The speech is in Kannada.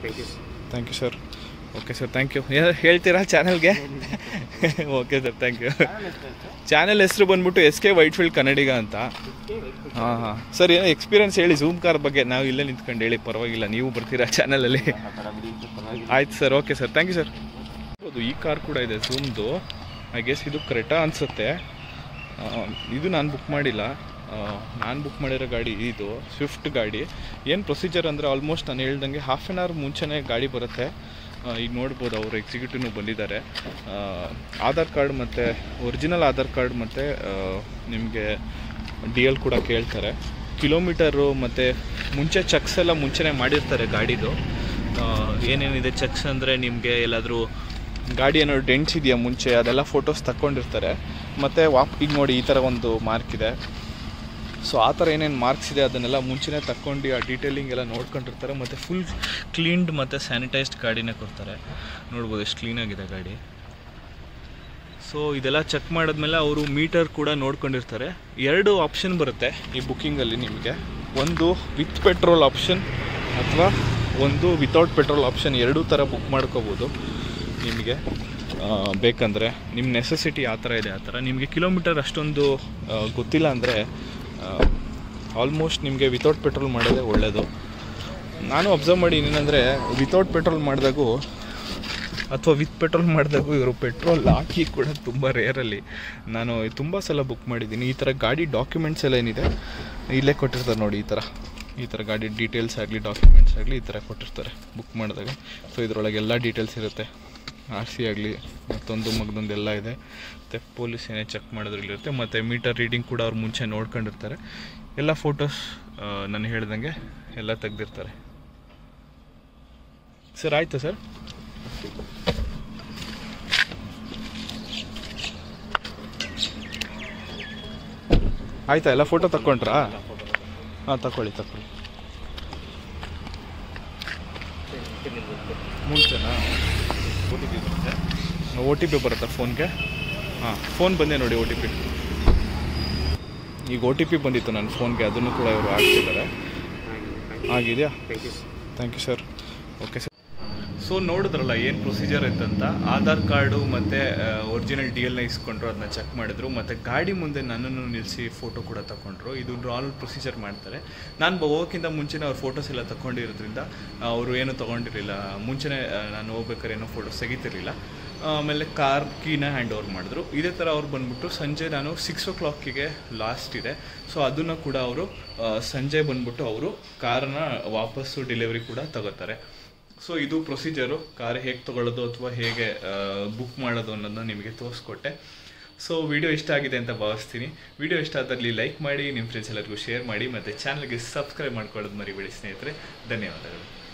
thank you thank you sir okay sir thank you ಏನಾದ್ರು ಹೇಳ್ತೀರಾ ಚಾನಲ್ಗೆ okay sir thank you channel ಹೆಸರು ಬಂದ್ಬಿಟ್ಟು ಎಸ್ ಕೆ ವೈಟ್ ಫೀಲ್ಡ್ ಕನ್ನಡಿಗ ಅಂತ ಹಾಂ ಹಾಂ ಸರ್ ಏನೋ ಎಕ್ಸ್ಪೀರಿಯನ್ಸ್ ಹೇಳಿ ಝೂಮ್ ಕಾರ್ ಬಗ್ಗೆ ನಾವು ಇಲ್ಲೇ ನಿಂತ್ಕೊಂಡು ಹೇಳಿ ಪರವಾಗಿಲ್ಲ ನೀವು ಬರ್ತೀರಾ ಚಾನಲಲ್ಲಿ ಆಯ್ತು sir okay sir thank you sir ಹೌದು ಈ ಕಾರ್ ಕೂಡ ಇದೆ ಝೂಮ್ದು ಐ ಗೆಸ್ ಇದು ಕ್ರೆಟಾ ಅನಿಸುತ್ತೆ ಇದು ನಾನು ಬುಕ್ ಮಾಡಿಲ್ಲ ನಾನು ಬುಕ್ ಮಾಡಿರೋ ಗಾಡಿ ಇದು ಸ್ವಿಫ್ಟ್ ಗಾಡಿ ಏನು ಪ್ರೊಸೀಜರ್ ಅಂದರೆ ಆಲ್ಮೋಸ್ಟ್ ನಾನು ಹೇಳ್ದಂಗೆ ಹಾಫ್ ಆನ್ ಅವರ್ ಮುಂಚೆನೇ ಗಾಡಿ ಬರುತ್ತೆ ಆ, ಈಗ ನೋಡ್ಬೋದು ಅವರು ಎಕ್ಸಿಕ್ಯೂಟಿವ್ನು ಬಂದಿದ್ದಾರೆ ಆ, ಆಧಾರ್ ಕಾರ್ಡ್ ಮತ್ತು ಒರಿಜಿನಲ್ ಆಧಾರ್ ಕಾರ್ಡ್ ಮತ್ತು ನಿಮಗೆ ಡಿ ಎಲ್ ಕೂಡ ಕೇಳ್ತಾರೆ ಕಿಲೋಮೀಟರು ಮತ್ತು ಮುಂಚೆ ಚೆಕ್ಸ್ ಎಲ್ಲ ಮುಂಚೆನೇ ಮಾಡಿರ್ತಾರೆ ಗಾಡಿದು ಆ, ಏನೇನಿದೆ ಚೆಕ್ಸ್ ಅಂದರೆ ನಿಮಗೆ ಎಲ್ಲಾದರೂ ಗಾಡಿ ಏನಾದ್ರು ಡೆಂಟ್ಸ್ ಇದೆಯಾ ಮುಂಚೆ ಅದೆಲ್ಲ ಫೋಟೋಸ್ ತಗೊಂಡಿರ್ತಾರೆ ಮತ್ತು ವಾಪ್ ಈಗ ನೋಡಿ ಈ ಥರ ಒಂದು ಮಾರ್ಕ್ ಇದೆ ಸೊ ಆ ಥರ ಏನೇನು ಮಾರ್ಕ್ಸ್ ಇದೆ ಅದನ್ನೆಲ್ಲ ಮುಂಚೆನೇ ತಕ್ಕೊಂಡು ಆ ಡೀಟೇಲಿಂಗ್ ಎಲ್ಲ ನೋಡ್ಕೊಂಡಿರ್ತಾರೆ ಮತ್ತು ಫುಲ್ ಕ್ಲೀನ್ಡ್ ಮತ್ತು ಸ್ಯಾನಿಟೈಸ್ಡ್ ಗಾಡಿನೇ ಕೊಡ್ತಾರೆ ನೋಡ್ಬೋದು ಎಷ್ಟು ಕ್ಲೀನಾಗಿದೆ ಗಾಡಿ ಸೊ ಇದೆಲ್ಲ ಚೆಕ್ ಮಾಡಿದ್ಮೇಲೆ ಅವರು ಮೀಟರ್ ಕೂಡ ನೋಡ್ಕೊಂಡಿರ್ತಾರೆ ಎರಡು ಆಪ್ಷನ್ ಬರುತ್ತೆ ಈ ಬುಕ್ಕಿಂಗಲ್ಲಿ ನಿಮಗೆ ಒಂದು ವಿತ್ ಪೆಟ್ರೋಲ್ ಆಪ್ಷನ್ ಅಥವಾ ಒಂದು ವಿತೌಟ್ ಪೆಟ್ರೋಲ್ ಆಪ್ಷನ್ ಎರಡೂ ಥರ ಬುಕ್ ಮಾಡ್ಕೋಬೋದು ನಿಮಗೆ ಆ, ಬೇಕಂದರೆ ನಿಮ್ಮ ನೆಸೆಸಿಟಿ ಆ ಥರ ಇದೆ ಆ ಥರ ನಿಮಗೆ ಕಿಲೋಮೀಟರ್ ಅಷ್ಟೊಂದು ಆ, ಗೊತ್ತಿಲ್ಲ ಅಂದರೆ ಆಲ್ಮೋಸ್ಟ್ ನಿಮಗೆ ವಿತೌಟ್ ಪೆಟ್ರೋಲ್ ಮಾಡೋದೇ ಒಳ್ಳೆಯದು ನಾನು ಅಬ್ಸರ್ವ್ ಮಾಡಿ ಏನಂದರೆ ವಿತೌಟ್ ಪೆಟ್ರೋಲ್ ಮಾಡಿದಾಗೂ ಅಥವಾ ವಿತ್ ಪೆಟ್ರೋಲ್ ಮಾಡಿದಾಗೂ ಇವರು ಪೆಟ್ರೋಲ್ ಹಾಕಿ ಕೂಡ ತುಂಬ ರೇರಲ್ಲಿ ನಾನು ತುಂಬ ಸಲ ಬುಕ್ ಮಾಡಿದ್ದೀನಿ ಈ ಥರ ಗಾಡಿ ಡಾಕ್ಯುಮೆಂಟ್ಸ್ ಎಲ್ಲ ಏನಿದೆ ಇಲ್ಲೇ ಕೊಟ್ಟಿರ್ತಾರೆ ನೋಡಿ ಈ ಥರ ಈ ಥರ ಗಾಡಿ ಡೀಟೇಲ್ಸ್ ಆಗಲಿ ಡಾಕ್ಯುಮೆಂಟ್ಸ್ ಆಗಲಿ ಈ ಥರ ಕೊಟ್ಟಿರ್ತಾರೆ ಬುಕ್ ಮಾಡಿದಾಗ ಸೊ ಇದರೊಳಗೆ ಎಲ್ಲ ಡೀಟೇಲ್ಸ್ ಇರುತ್ತೆ ಆರ್ ಸಿ ಆಗಲಿ ಮತ್ತೊಂದು ಮಗದೊಂದು ಎಲ್ಲ ಇದೆ ಮತ್ತು ಪೊಲೀಸ್ ಏನೇ ಚೆಕ್ ಮಾಡೋದ್ರಲ್ಲಿರುತ್ತೆ ಮತ್ತು ಮೀಟರ್ ರೀಡಿಂಗ್ ಕೂಡ ಅವ್ರು ಮುಂಚೆ ನೋಡ್ಕೊಂಡಿರ್ತಾರೆ ಎಲ್ಲ ಫೋಟೋಸ್ ನಾನು ಹೇಳ್ದಂಗೆ ಎಲ್ಲ ತೆಗ್ದಿರ್ತಾರೆ ಸರ್ ಆಯಿತು ಸರ್ ಆಯ್ತಾ ಎಲ್ಲ ಫೋಟೋ ತಗೊಂಡ್ರಾ ಹಾಂ ತಗೊಳ್ಳಿ ತಗೊಳ್ಳಿ ಮುಂಚೆನಾ ಓ ಟಿ ಪಿ ಬರುತ್ತೆ ಓ ಟಿ ಪಿ ಬರುತ್ತಾ ಫೋನ್ಗೆ ಹಾಂ ಫೋನ್ ಬಂದೆ ನೋಡಿ ಓ ಟಿ ಪಿ ಈಗ ಓ ಟಿ ಪಿ ಬಂದಿತ್ತು ನನ್ನ ಫೋನ್ಗೆ ಅದನ್ನು ಕೂಡ ಇವರು ಹಾಕ್ತಿದ್ದಾರೆ ಆಗಿದೆಯಾ thank you thank you sir okay sir so ನೋಡಿದ್ರಲ್ಲ ಏನು ಪ್ರೊಸೀಜರ್ ಇತ್ತಂತ ಆಧಾರ್ ಕಾರ್ಡು ಮತ್ತು ಒರಿಜಿನಲ್ ಡಿ ಎಲ್ನ ಇಸ್ಕೊಂಡ್ರು ಅದನ್ನ ಚೆಕ್ ಮಾಡಿದ್ರು ಮತ್ತು ಗಾಡಿ ಮುಂದೆ ನನ್ನನ್ನು ನಿಲ್ಲಿಸಿ ಫೋಟೋ ಕೂಡ ತಗೊಂಡ್ರು ಇದು ನಾರ್ಮಲ್ ಪ್ರೊಸೀಜರ್ ಮಾಡ್ತಾರೆ ನಾನು ಹೋಗೋಕ್ಕಿಂತ ಮುಂಚೆನೇ ಅವ್ರು ಫೋಟೋಸ್ ಎಲ್ಲ ತಗೊಂಡಿರೋದ್ರಿಂದ ಅವರು ಏನು ತೊಗೊಂಡಿರಲಿಲ್ಲ ಮುಂಚೆನೇ ಆ, ನಾನು ಹೋಗ್ಬೇಕಾದ್ರೆ ಏನೋ ಫೋಟೋಸ್ ತೆಗಿತಿರ್ಲಿಲ್ಲ ಆಮೇಲೆ ಕಾರ್ ಕೀನ ಹ್ಯಾಂಡ್ ಓವರ್ ಮಾಡಿದ್ರು ಇದೇ ಥರ ಅವ್ರು ಬಂದ್ಬಿಟ್ಟು ಸಂಜೆ ನಾನು ಸಿಕ್ಸ್ ಓ ಕ್ಲಾಕಿಗೆ ಲಾಸ್ಟ್ ಇದೆ ಸೊ ಅದನ್ನು ಕೂಡ ಅವರು ಸಂಜೆ ಬಂದ್ಬಿಟ್ಟು ಅವರು ಕಾರನ್ನ ವಾಪಸ್ಸು ಡೆಲಿವರಿ ಕೂಡ ತಗೋತಾರೆ ಸೊ ಇದು ಪ್ರೊಸೀಜರು ಕಾರ್ ಹೇಗೆ ತೊಗೊಳ್ಳೋದು ಅಥವಾ ಹೇಗೆ ಬುಕ್ ಮಾಡೋದು ಅನ್ನೋದನ್ನ ನಿಮಗೆ ತೋರಿಸ್ಕೊಟ್ಟೆ ಸೊ ವಿಡಿಯೋ ಇಷ್ಟ ಆಗಿದೆ ಅಂತ ಭಾವಿಸ್ತೀನಿ ವಿಡಿಯೋ ಇಷ್ಟ ಆದಲ್ಲಿ ಲೈಕ್ ಮಾಡಿ ನಿಮ್ಮ ಫ್ರೆಂಡ್ಸ್ ಎಲ್ಲರಿಗೂ ಶೇರ್ ಮಾಡಿ ಮತ್ತು ಚಾನಲ್ಗೆ ಸಬ್ಸ್ಕ್ರೈಬ್ ಮಾಡ್ಕೊಳ್ಳೋದು ಮರಿಬೇಡಿ ಸ್ನೇಹಿತರೆ ಧನ್ಯವಾದಗಳು